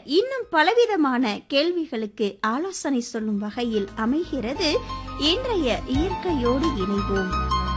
இன்னும் பலவிதமான கேள்விகளுக்கு ஆலோசனை சொல்லும் வகையில் அமைகிறது இன்றைய இயற்கையோடு இணைவோம்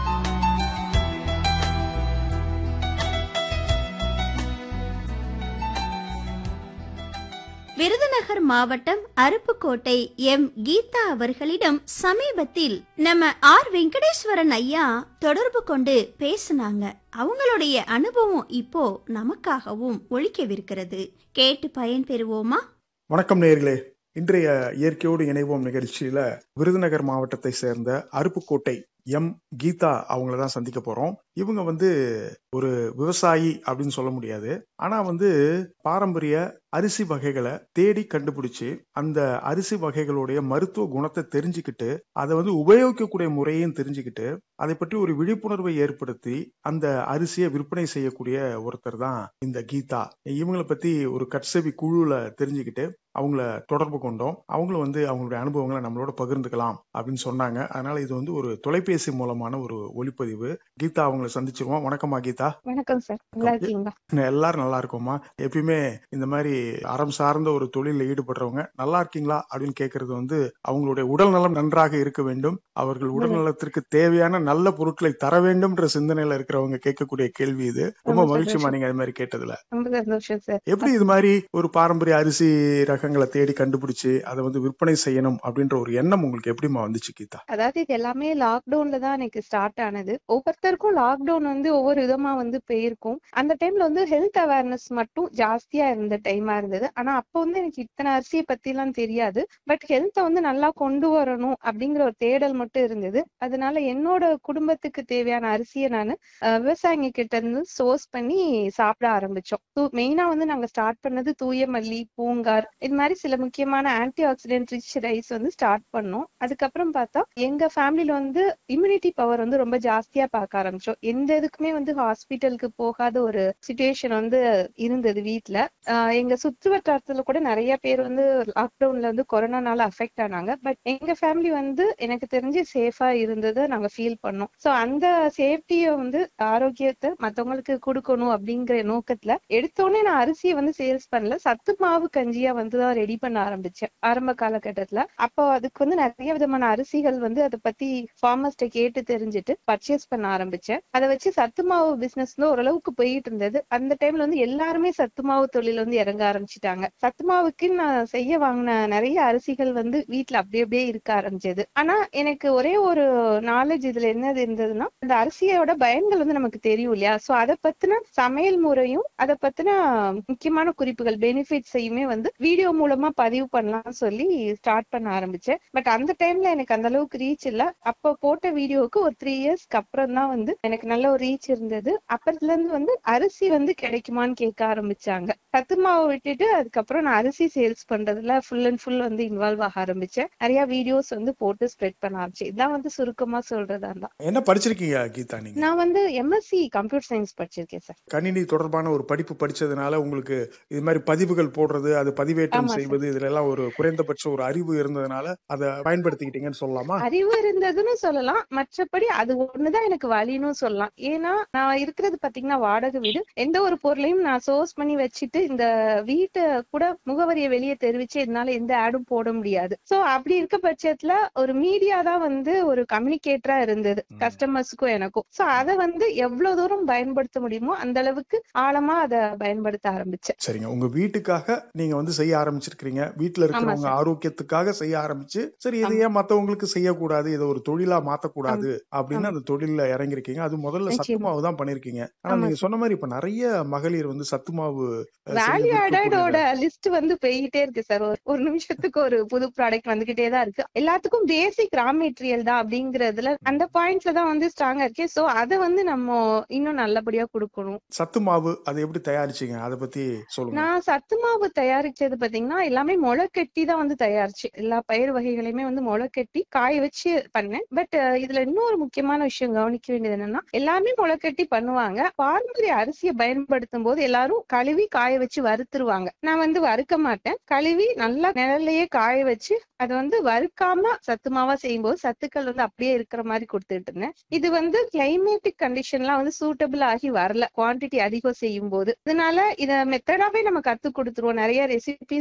விருதுநகர் மாவட்டம் அருப்புக்கோட்டை எம் கீதா அவர்களிடம் சமீபத்தில் நம்ம ஆர் வெங்கடேஸ்வரன் ஐயா தொடர்பு கொண்டு பேசினாங்க அவங்களுடைய அனுபவம் இப்போ நமக்காகவும் ஒழிக்கவிருக்கிறது கேட்டு பயன் பெறுவோமா வணக்கம் நேயர்களே இன்றைய இயற்கையோடு இணைவோம் நிகழ்ச்சியில விருதுநகர் மாவட்டத்தை சேர்ந்த அருப்புக்கோட்டை எம் கீதா அவங்கள தான் சந்திக்க போறோம் இவங்க வந்து ஒரு விவசாயி அப்படின்னு சொல்ல முடியாது ஆனா வந்து பாரம்பரிய அரிசி வகைகளை தேடி கண்டுபிடிச்சு அந்த அரிசி வகைகளுடைய மருத்துவ குணத்தை தெரிஞ்சுக்கிட்டு அதை வந்து உபயோகிக்கக்கூடிய முறையும் தெரிஞ்சுக்கிட்டு அதை பற்றி ஒரு விழிப்புணர்வை ஏற்படுத்தி அந்த அரிசியை விற்பனை செய்யக்கூடிய ஒருத்தர் தான் இந்த கீதா இவங்களை பத்தி ஒரு கட்செவி குழுல தெரிஞ்சுக்கிட்டு அவங்கள தொடர்பு கொண்டோம் அவங்களும் வந்து அவங்களுடைய அனுபவங்களை நம்மளோட பகிர்ந்துக்கலாம் அப்படின்னு சொன்னாங்க அதனால இது வந்து ஒரு தொலைபேசி மூலமான ஒரு ஒளிப்பதிவு கீதா அவங்கள சந்திச்சிருவோம் வணக்கமா கீதா வணக்கம் சார் நல்லா இருக்கீங்களா எல்லாரும் நல்லா இருக்கோமா எப்பயுமே இந்த மாதிரி அறம் சார்ந்த ஒரு தொழில ஈடுபடுறவங்க நல்லா இருக்கீங்களா அப்படின்னு கேட்கறது வந்து அவங்களுடைய உடல் நலம் நன்றாக இருக்க வேண்டும் அவர்கள் உடல் நலத்திற்கு தேவையான நல்ல பொருட்களை தர வேண்டும்ன்ற சிந்தனையில இருக்கிறவங்க கேட்கக்கூடிய கேள்வி இது ரொம்ப ரொம்ப மகிழ்ச்சிமா சந்தோஷம். நீங்க அது மாதிரி கேட்டதுல ரொம்ப சந்தோஷம் சார் எப்படி இது மாதிரி ஒரு பாரம்பரிய அரிசி ரகங்களை தேடி கண்டுபிடிச்சு அதை வந்து விற்பனை செய்யணும் அப்படின்ற ஒரு எண்ணம் உங்களுக்கு எப்படிமா வந்துச்சு கீதா அதாவது இது எல்லாமே லாக்டவுன்ல தான் எனக்கு ஸ்டார்ட் ஆனது ஒவ்வொருத்தருக்கும் லாக்டவுன் வந்து ஒவ்வொரு விதமா வந்து போயிருக்கும் அந்த டைம்ல வந்து ஹெல்த் அவேர்னஸ் மட்டும் ஜாஸ்தியா இருந்த டைமா இருந்தது ஆனா அப்போ வந்து எனக்கு இத்தனை அரிசியை பத்தி எல்லாம் தெரியாது பட் ஹெல்த்தை வந்து நல்லா கொண்டு வரணும் அப்படிங்கிற ஒரு தேடல் மட்டும் இருந்தது அதனால என்னோட குடும்பத்துக்கு தேவையான அரிசியை நான் விவசாயிங்க கிட்ட இருந்து சோர்ஸ் பண்ணி சாப்பிட ஆரம்பிச்சோம் மெயினா வந்து நாங்க ஸ்டார்ட் பண்ணது தூய மல்லி பூங்கார் இது மாதிரி சில முக்கியமான ஆன்டி ஆக்சிடென்ட் ரிச் ரைஸ் வந்து ஸ்டார்ட் பண்ணோம் அதுக்கப்புறம் பார்த்தா எங்க ஃபேமிலில வந்து இம்யூனிட்டி பவர் வந்து ரொம்ப ஜாஸ்தியா பார்க்க ஆரம்பிச்சோம் எந்த இதுக்குமே வந்து ஹாஸ்பிட்டலுக்கு போகாத ஒரு சுச்சுவேஷன் வந்து இருந்தது வீட்ல ஆஹ் எங்க சுற்று வட்டாரத்துல கூட நிறைய பேர் வந்து லாக்டவுன்ல வந்து கொரோனானால அஃபெக்ட் ஆனாங்க பட் எங்க ஃபேமிலி வந்து எனக்கு தெரிஞ்சு சேஃபா இருந்ததை நாங்க ஃபீல் பண்ணோம் சோ அந்த சேஃப்டிய வந்து ஆரோக்கியத்தை மத்தவங்களுக்கு கொடுக்கணும் அப்படிங்கிற நோக்கத்துல எடுத்தோடனே நான் அரிசியை வந்து சேல்ஸ் பண்ணல சத்து மாவு கஞ்சியா வந்து தான் ரெடி பண்ண ஆரம்பிச்சேன் ஆரம்ப காலகட்டத்துல அப்போ அதுக்கு வந்து நிறைய விதமான அரிசிகள் வந்து அதை பத்தி ஃபார்மர்ஸ்ட கேட்டு தெரிஞ்சுட்டு பர்ச்சேஸ் பண்ண ஆரம்பிச்சேன் அதை வச்சு சத்து மாவு பிசினஸ் வந்து ஓரளவுக்கு போயிட்டு இருந்தது அந்த டைம்ல வந்து எல்லாருமே சத்து மாவு தொழில் வந்து இறங்க ஆரம்பிச்சிட்டாங்க சத்து மாவுக்கு நான் செய்ய வாங்கின நிறைய அரிசிகள் வந்து வீட்ல அப்படியே அப்படியே இருக்க ஆரம்பிச்சது ஆனா எனக்கு ஒரே ஒரு நாலேஜ் இதுல என்னது இருந்ததுன்னா அந்த அரிசியோட பயன்கள் வந்து நமக்கு தெரியும் இல்லையா சோ அதை பத்தின சமையல் முறையும் அதை பத்தின முக்கியமான குறிப்புகள் பெனிஃபிட்ஸையுமே வந்து வீடியோ மூலமா பதிவு பண்ணலாம்னு சொல்லி ஸ்டார்ட் பண்ண ஆரம்பிச்சேன் பட் அந்த டைம்ல எனக்கு அந்த அளவுக்கு ரீச் இல்ல அப்ப போட்ட வீடியோவுக்கு ஒரு த்ரீ இயர்ஸ்க்கு அப்புறம் தான் வந்து எனக்கு நல்ல ஒரு ரீச் இருந்தது அப்பத்துல இருந்து வந்து அரிசி வந்து கிடைக்குமான்னு கேட்க ஆரம்பிச்சாங்க சத்து மாவு விட்டுட்டு அதுக்கப்புறம் நான் அரிசி சேல்ஸ் பண்றதுல ஃபுல் அண்ட் ஃபுல் வந்து இன்வால்வ் ஆக ஆரம்பிச்சேன் நிறைய வீடியோஸ் வந்து போட்டு ஸ்ப்ரெட் பண்ண ஆரம்பிச்சேன் இதான் வந்து சுருக்கமா சொல்றதா இருந்தா என்ன படிச்சிருக்கீங்க கீதா நீங்க நான் வந்து எம்எஸ்சி கம்ப்யூட்டர் சயின்ஸ் படிச்சிருக்கேன் சார் கணினி தொடர்பான ஒரு படிப்பு படிச்சதுனால உங்களுக்கு இது மாதிரி பதிவுகள் போடுறது அது பதிவேற்றம் ஆமா சார். செய்வது இதுல எல்லாம் ஒரு குறைந்தபட்ச ஒரு அறிவு இருந்ததுனால அதை பயன்படுத்திக்கிட்டீங்கன்னு சொல்லலாமா அறிவு இருந்ததுன்னு சொல்லலாம் மற்றபடி அது ஒண்ணுதான் எனக்கு வழின்னு சொல்லலாம் ஏன்னா நான் இருக்கிறது பாத்தீங்கன்னா வாடகை வீடு எந்த ஒரு பொருளையும் நான் சோர்ஸ் பண்ணி வச்சுட்டு இந்த வீட்டை கூட முகவரியை வெளியே தெரிவிச்சு என்னால எந்த ஆடும் போட முடியாது சோ அப்படி இருக்க பட்சத்துல ஒரு மீடியா தான் வந்து ஒரு கம்யூனிகேட்டரா இருந்தது ம். கஸ்டமர்ஸ்க்கும் எனக்கும் சோ அதை வந்து எவ்வளவு தூரம் பயன்படுத்த முடியுமோ அந்த அளவுக்கு ஆழமா அதை பயன்படுத்த ஆரம்பிச்சேன் சரிங்க உங்க வீட்டுக்காக நீங்க வந்து செய்ய ஆரம்பிச்சிருக்கீங்க வீட்டுல இருக்கிறவங்க சார். ஆரோக்கியத்துக்காக செய்ய ஆரம்பிச்சு சரி இதை ஏன் மத்தவங்களுக்கு செய்யக்கூடாது இதை ஒரு தொழிலா மாத்தக்கூடாது அப்படின்னு ஆமா. அந்த தொழில்ல இறங்கிருக்கீங்க அது முதல்ல சத்து நிச்சயமா. மாவு தான் பண்ணிருக்கீங்க ஆனா ஆமா நீங்க சொன்ன மாதிரி இப்ப நிறைய மகளிர் வந்து சத்து மாவு அஹ், செய்து வேல்யூ விற்கக்கூடியத- ஆடடோட லிஸ்ட் வந்து போயிட்டே இருக்கு சார் ஒரு ஒரு நிமிஷத்துக்கு ஒரு புது ப்ராடக்ட் வந்துகிட்டே தான் இருக்கு எல்லாத்துக்கும் பேசிக் ரா மெட்டீரியல் தான் அப்படிங்கறதுல அந்த பாயிண்ட்ல தான் வந்து ஸ்ட்ராங்கா இருக்கு சோ அத வந்து நம்ம இன்னும் நல்லபடியா கொடுக்கணும் சத்து மாவு அதை எப்படி தயாரிச்சீங்க அதை பத்தி சொல்லுங்க நான் சத்து மாவு தயாரிச்சது பாத்தீங்கன்னா எல்லாமே முளை கட்டி தான் வந்து தயாரிச்சு எல்லா பயிர் வகைகளையுமே வந்து முளை கட்டி காய வச்சு பண்ணேன் பட் இதுல இன்னொரு முக்கியமான விஷயம் கவனிக்க வேண்டியது என்னன்னா எல்லாமே முளை கட்டி பண்ணுவாங்க பாரம்பரிய அரிசியை பயன்படுத்தும் போது எல்லாரும் கழுவி காய வச்சு வறுத்துருவாங்க நான் வந்து வறுக்க மாட்டேன் கழுவி நல்லா நிழல்லையே காய வச்சு அதை வந்து வறுக்காம சத்து மாவா செய்யும்போது சத்துக்கள் வந்து அப்படியே இருக்கிற மாதிரி கொடுத்துட்டு இருந்தேன் இது வந்து கிளைமேட்டிக் கண்டிஷன்லாம் வந்து சூட்டபிள் ஆகி வரல குவாண்டிட்டி அதிகம் செய்யும் போது அதனால இத மெத்தடாவே நம்ம கத்து கொடுத்துருவோம் நிறைய ரெசிபி